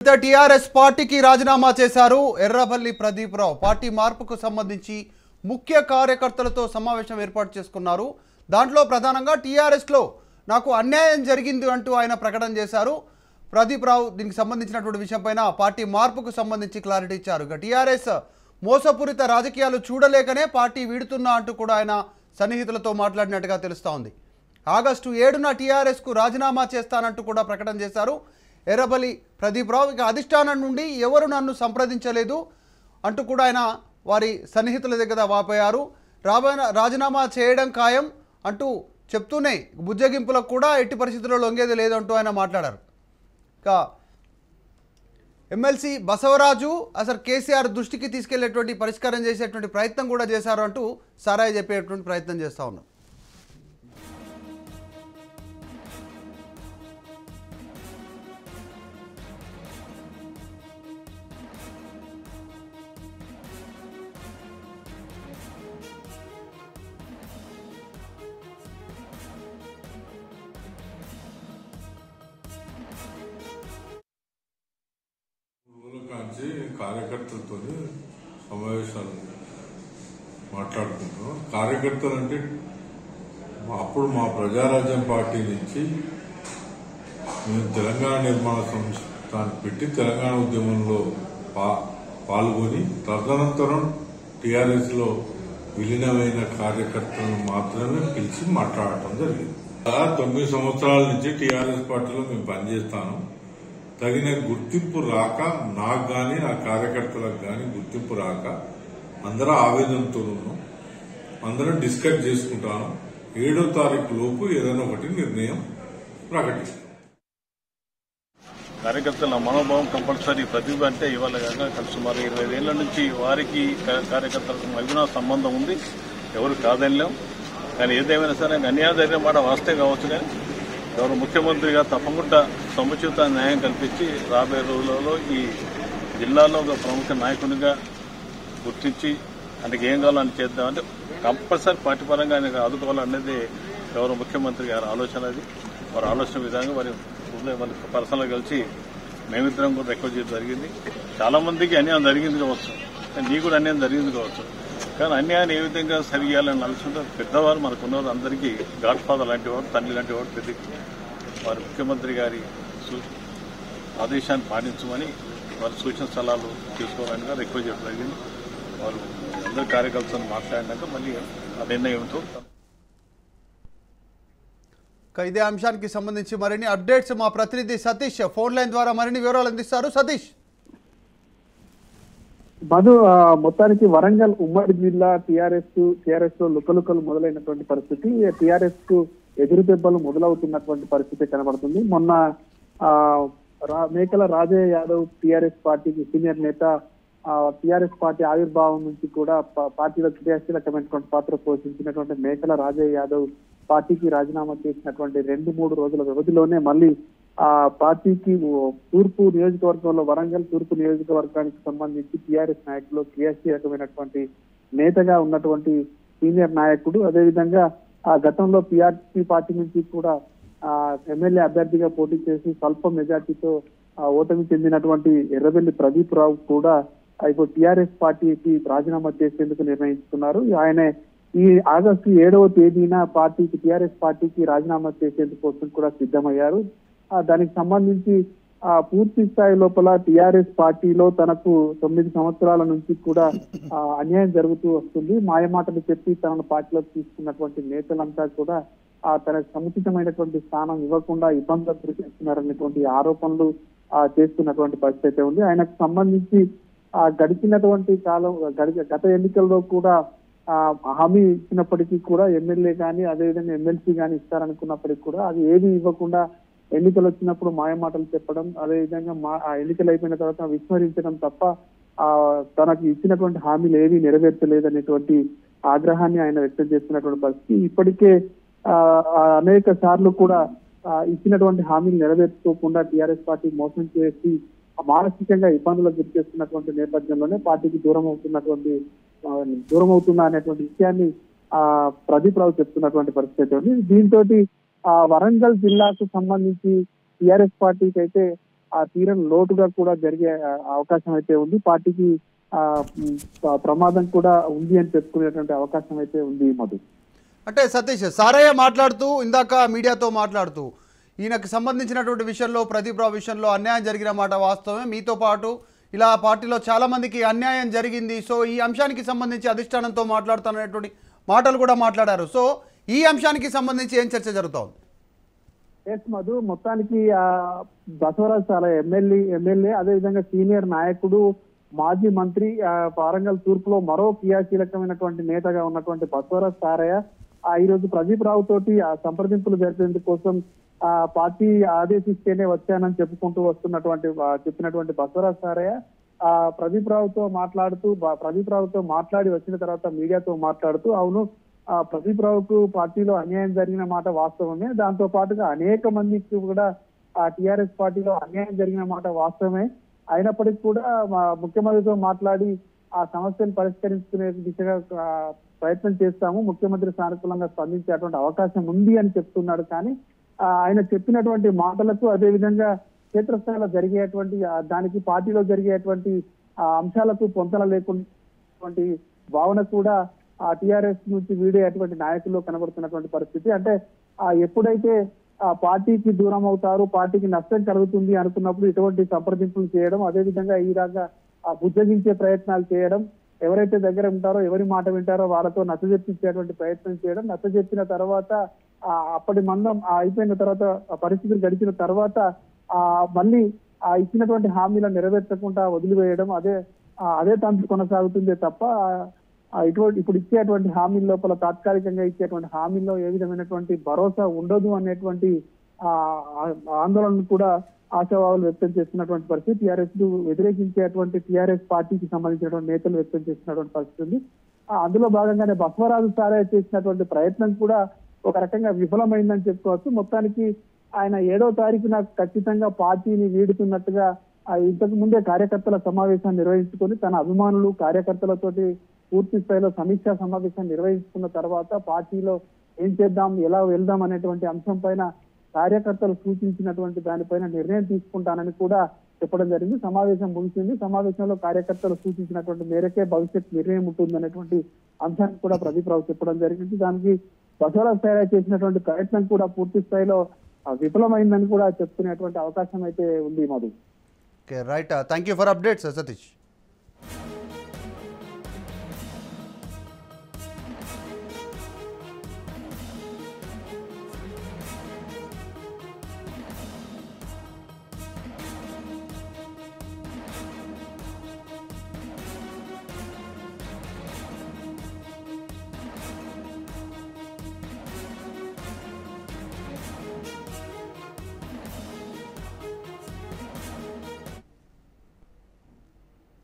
TRS పార్టీకి రాజీనామా చేశారు ఎర్రబల్లి ప్రదీప్ రావు పార్టీ మార్పుకు సంబంధించి ముఖ్య కార్యకర్తలతో సమావేశం ఏర్పాటు చేసుకున్నారు దాంట్లో ప్రధానంగా టీఆర్ఎస్లో నాకు అన్యాయం జరిగింది అంటూ ఆయన ప్రకటన చేశారు ప్రదీప్ రావు దీనికి సంబంధించినటువంటి విషయంపైన పార్టీ మార్పుకు సంబంధించి క్లారిటీ ఇచ్చారు ఇక టీఆర్ఎస్ మోసపూరిత రాజకీయాలు చూడలేకనే పార్టీ వీడుతున్నా అంటూ కూడా ఆయన సన్నిహితులతో మాట్లాడినట్టుగా తెలుస్తోంది ఉంది ఆగస్టు ఏడున టీఆర్ఎస్కు రాజీనామా చేస్తానంటూ కూడా ప్రకటన చేశారు ఎర్రబలి ప్రదీప్ రావు ఇక అధిష్టానం నుండి ఎవరు నన్ను సంప్రదించలేదు అంటూ కూడా ఆయన వారి సన్నిహితుల దగ్గర వాపోయారు రాబోయే రాజీనామా చేయడం ఖాయం అంటూ చెప్తూనే బుజ్జగింపులకు కూడా ఎట్టి పరిస్థితుల్లో లొంగేది లేదు అంటూ ఆయన మాట్లాడారు ఇక ఎమ్మెల్సీ బసవరాజు అసలు కేసీఆర్ దృష్టికి తీసుకెళ్లేటువంటి పరిష్కారం చేసేటువంటి ప్రయత్నం కూడా చేశారు అంటూ సారాయి చెప్పేటువంటి ప్రయత్నం చేస్తూ ఉన్నారు ఊళ్ళో కాంచి కార్యకర్తలతో సమావేశాలు మాట్లాడుకుంటున్నాం కార్యకర్తలు అంటే మా- అప్పుడు మా ప్రజారాజ్యం పార్టీ నుంచి మేము తెలంగాణ నిర్మాణ సంస్థాన్ని పెట్టి తెలంగాణ ఉద్యమంలో పా- పాల్గొని తదనంతరం టీఆర్ఎస్ లో విలీనమైన కార్యకర్తలను మాత్రమే పిలిచి మాట్లాడటం జరిగింది ఆ తొమ్మిది సంవత్సరాల నుంచి టీఆర్ఎస్ పార్టీలో మేము పనిచేస్తాను తగిన గుర్తింపు రాక నాకు గాని నా కార్యకర్తలకు గాని గుర్తింపు రాక అందరూ ఆవేదనతో ఉన్నాం అందరం డిస్కస్ చేసుకుంటాను ఏడో తారీఖు లోపు ఏదైనా ఒకటి నిర్ణయం ప్రకటిస్తాం కార్యకర్తల మనోభావం కంపల్సరీ ప్రతిభ అంటే ఇవాళ కాక సుమారు ఇరవై ఏళ్ల నుంచి వారికి కా- కార్యకర్తలకు మధ్యన సంబంధం ఉంది ఎవరు కాదనిలేం కానీ ఏదేమైనా సరే అన్యాయం మాట వాస్తే కావచ్చు కానీ ఎవరు ముఖ్యమంత్రిగా తప్పకుండా సముచిత న్యాయం కల్పించి రాబోయే రోజులలో ఈ జిల్లాలో ఒక ప్రముఖ నాయకునిగా గుర్తించి ఆయనకి ఏం కావాలో అని చేద్దామంటే కంపల్సరీ పార్టీ పరంగా ఆయనకు ఆదుకోవాలనేది ఎవరు ముఖ్యమంత్రి గారి ఆలోచన అది వారి ఆలోచన విధంగా వారి మరి పర్సనల్ కలిసి మేమిద్దరం కూడా రిక్వెస్ట్ చేయడం జరిగింది చాలా మందికి అన్యాయం జరిగింది కావచ్చు కానీ నీకు కూడా అన్యాయం జరిగింది కావచ్చు కానీ అన్యాయాన్ని ఏ విధంగా సరి చేయాలని ఆలోచన పెద్దవారు మనకున్నవారు అందరికీ గాడ్ ఫాదర్ లాంటి వాడు తండ్రి లాంటి వాడు పెద్ద వారి ముఖ్యమంత్రి గారి సూ- ఆదేశాన్ని పాటించమని వారి సూచన సలహాలు తీసుకోవాలని కూడా రిక్వెస్ట్ చేయడం జరిగింది వారు అందరు కార్యకర్తలు మాట్లాడినాక మళ్ళీ ఆ నిర్ణయం ఏమిటో ఇక ఇదే అంశానికి సంబంధించి మరిన్ని అప్డేట్స్ మా ప్రతినిధి సతీష్ ఫోన్ లైన్ ద్వారా మరిన్ని వివరాలు అందిస్తారు సతీష్ మధు ఆ, మొత్తానికి వరంగల్ ఉమ్మడి జిల్లా టిఆర్ఎస్ టిఆర్ఎస్ లో లుకలుకలు మొదలైనటువంటి పరిస్థితి టిఆర్ఎస్ కు ఎదురు దెబ్బలు మొదలవుతున్నటువంటి పరిస్థితి కనబడుతుంది మొన్న ఆ రా- మేకల రాజయ్య యాదవ్ టిఆర్ఎస్ పార్టీకి సీనియర్ నేత టిఆర్ఎస్ పార్టీ ఆవిర్భావం నుంచి కూడా పా- పార్టీలో క్రియాశీలకమైనటువంటి పాత్ర పోషించినటువంటి మేకల రాజయ్య యాదవ్ పార్టీకి రాజీనామా చేసినటువంటి రెండు మూడు రోజుల వ్యవధిలోనే మళ్ళీ ఆ పార్టీకి ఓ- తూర్పు నియోజకవర్గంలో వరంగల్ తూర్పు నియోజకవర్గానికి సంబంధించి టిఆర్ఎస్ నాయకులు క్రియాశీలకమైనటువంటి నేతగా ఉన్నటువంటి సీనియర్ నాయకుడు అదేవిధంగా ఆ గతంలో పిఆర్పి పార్టీ నుంచి కూడా ఆ ఎమ్మెల్యే అభ్యర్థిగా పోటీ చేసి స్వల్ప మెజార్టీతో ఆ, ఓటమి చెందినటువంటి ఎర్రబెల్లి ప్రదీప్ రావు కూడా ఆ, ఇప్పుడు టిఆర్ఎస్ పార్టీకి రాజీనామా చేసేందుకు నిర్ణయించుకున్నారు ఆయన ఈ ఆగస్టు ఏడవ తేదీన పార్టీకి టిఆర్ఎస్ పార్టీకి రాజీనామా చేసేందుకు కోసం కూడా సిద్ధమయ్యారు ఆ, దానికి సంబంధించి ఆ పూర్తి స్థాయి లోపల టిఆర్ఎస్ పార్టీలో తనకు తొమ్మిది సంవత్సరాల నుంచి కూడా ఆ, అన్యాయం జరుగుతూ వస్తుంది మాయమాటలు చెప్పి తనను పార్టీలోకి తీసుకున్నటువంటి నేతలంతా కూడా ఆ తనకు సముచితమైనటువంటి స్థానం ఇవ్వకుండా ఇబ్బందులకు గురి చేస్తున్నారనేటువంటి ఆరోపణలు ఆ, చేస్తున్నటువంటి పరిస్థితి అయితే ఉంది ఆయనకు సంబంధించి ఆ గడిచినటువంటి కాలం గడి- గత ఎన్నికల్లో కూడా ఆ హామీ ఇచ్చినప్పటికీ కూడా ఎమ్మెల్యే కానీ అదేవిధంగా ఎమ్మెల్సీ కానీ ఇస్తారనుకున్నప్పటికీ కూడా అది ఏది ఇవ్వకుండా ఎన్నికలు వచ్చినప్పుడు మాయమాటలు చెప్పడం అదేవిధంగా మా ఆ ఎన్నికలు అయిపోయిన తర్వాత విస్మరించడం తప్ప ఆ తనకు ఇచ్చినటువంటి హామీలు ఏవి నెరవేర్చలేదనేటువంటి ఆగ్రహాన్ని ఆయన వ్యక్తం చేస్తున్నటువంటి పరిస్థితి ఇప్పటికే ఆ ఆ అనేక సార్లు కూడా ఆ, ఇచ్చినటువంటి హామీలు నెరవేర్చుకోకుండా టిఆర్ఎస్ పార్టీ మోసం చేసి మానసికంగా ఇబ్బందులకు గురి చేస్తున్నటువంటి నేపథ్యంలోనే పార్టీకి దూరం అవుతున్నటువంటి ఆ, దూరం అవుతున్నా అనేటువంటి విషయాన్ని ఆ ప్రదీప్ రావు చెప్తున్నటువంటి పరిస్థితి ఉంది దీంతో ఆ వరంగల్ జిల్లాకు సంబంధించి టిఆర్ఎస్ పార్టీకి అయితే ఆ తీరని లోటుగా కూడా జరిగే ఆ, అవకాశం అయితే ఉంది పార్టీకి ఆ ఉమ్, ప్ర- ప్రమాదం కూడా ఉంది అని చెప్పుకునేటువంటి అవకాశం అయితే ఉంది మధు అంటే సతీష్ సారయ్య మాట్లాడుతూ ఇందాక మీడియాతో మాట్లాడుతూ ఈయనకు సంబంధించినటువంటి విషయంలో ప్రదీప్ రావు విషయంలో అన్యాయం జరిగిన మాట వాస్తవమే మీతో పాటు ఇలా పార్టీలో చాలా మందికి అన్యాయం జరిగింది సో ఈ అంశానికి సంబంధించి అధిష్టానంతో మాట్లాడుతున్నటువంటి మాటలు కూడా మాట్లాడారు సో ఈ అంశానికి సంబంధించి ఏం చర్చ జరుగుతోంది ఎస్ మధు మొత్తానికి ఆ బసవరాజ్ చాలా ఎమ్మెల్యే ఎమ్మెల్యే అదేవిధంగా సీనియర్ నాయకుడు మాజీ మంత్రి ఆ, వారంగల్ తూర్పులో మరో క్రియాశీలకమైనటువంటి నేతగా ఉన్నటువంటి బసవరాజ్ సారయ్య ఆ ఈ రోజు ప్రదీప్ రావు తోటి ఆ సంప్రదింపులు జరిపేందుకు కోసం ఆ పార్టీ ఆదేశిస్తేనే వచ్చానని చెప్పుకుంటూ వస్తున్నటువంటి ఆ, చెప్పినటువంటి బసవరాజ్ సారయ్య ఆ ప్రదీప్ రావుతో మాట్లాడుతూ బ- ప్రదీప్ రావుతో మాట్లాడి వచ్చిన తర్వాత మీడియాతో మాట్లాడుతూ అవును ఆ ప్రదీప్ రావుకు పార్టీలో అన్యాయం జరిగిన మాట వాస్తవమే దాంతో పాటుగా అనేక మందికి కూడా ఆ టిఆర్ఎస్ పార్టీలో అన్యాయం జరిగిన మాట వాస్తవమే అయినప్పటికీ కూడా మా ముఖ్యమంత్రితో మాట్లాడి ఆ సమస్యను పరిష్కరించుకునే దిశగా ఆ, ప్రయత్నం చేస్తాము ముఖ్యమంత్రి సానుకూలంగా స్పందించేటువంటి అవకాశం ఉంది అని చెప్తున్నాడు కానీ ఆ, ఆయన చెప్పినటువంటి మాటలకు అదే విధంగా క్షేత్రస్థాయిలో జరిగేటువంటి ఆ, దానికి పార్టీలో జరిగేటువంటి ఆ, అంశాలకు పొంతన లేకుండా భావన కూడా ఆ టిఆర్ఎస్ నుంచి వీడేటువంటి నాయకుల్లో కనబడుతున్నటువంటి పరిస్థితి అంటే ఆ ఎప్పుడైతే ఆ పార్టీకి దూరం అవుతారు పార్టీకి నష్టం కలుగుతుంది అనుకున్నప్పుడు ఇటువంటి సంప్రదింపులు చేయడం అదే విధంగా ఈ రకంగా ఆ బుజ్జగించే ప్రయత్నాలు చేయడం ఎవరైతే దగ్గర ఉంటారో ఎవరి మాట వింటారో వాళ్ళతో నచ్చజెప్పించేటువంటి ప్రయత్నం చేయడం నచ్చజెప్పిన తర్వాత ఆ అప్పటి మందం ఆ అయిపోయిన తర్వాత ఆ పరిస్థితులు గడిచిన తర్వాత ఆ మళ్ళీ ఆ ఇచ్చినటువంటి హామీలను నెరవేర్చకుండా వదిలివేయడం అదే ఆ అదే తంతు కొనసాగుతుందే తప్ప ఆ ఇటువంటి ఇప్పుడు ఇచ్చేటువంటి హామీల లోపల తాత్కాలికంగా ఇచ్చేటువంటి హామీల్లో ఏ విధమైనటువంటి భరోసా ఉండదు అనేటువంటి ఆ ఆ- ఆందోళన కూడా ఆశావాహులు వ్యక్తం చేస్తున్నటువంటి పరిస్థితి టీఆర్ఎస్ వ్యతిరేకించేటువంటి టీఆర్ఎస్ పార్టీకి సంబంధించినటువంటి నేతలు వ్యక్తం చేస్తున్నటువంటి పరిస్థితి ఉంది ఆ అందులో భాగంగానే బసవరాజు సారే చేసినటువంటి ప్రయత్నం కూడా ఒక రకంగా విఫలమైందని చెప్పుకోవచ్చు మొత్తానికి ఆయన ఏడో తారీఖున ఖచ్చితంగా పార్టీని వీడుతున్నట్టుగా ఆ ఇంతకు ముందే కార్యకర్తల సమావేశాన్ని నిర్వహించుకొని తన అభిమానులు కార్యకర్తలతోటి పూర్తి స్థాయిలో సమీక్షా సమావేశం నిర్వహించుకున్న తర్వాత పార్టీలో ఏం చేద్దాం ఎలా వెళ్దాం అనేటువంటి అంశం పైన కార్యకర్తలు సూచించినటువంటి దానిపైన నిర్ణయం తీసుకుంటానని కూడా చెప్పడం జరిగింది సమావేశం ముగిసింది సమావేశంలో కార్యకర్తలు సూచించినటువంటి మేరకే భవిష్యత్ నిర్ణయం ఉంటుంది అనేటువంటి అంశాన్ని కూడా ప్రదీప్ రావు చెప్పడం జరిగింది దానికి బసవరాజ్ తయారు చేసినటువంటి ప్రయత్నం కూడా పూర్తి స్థాయిలో ఆ, విఫలమైందని కూడా చెప్పుకునేటువంటి అవకాశం అయితే ఉంది Madhu okay right thank you for updates Satish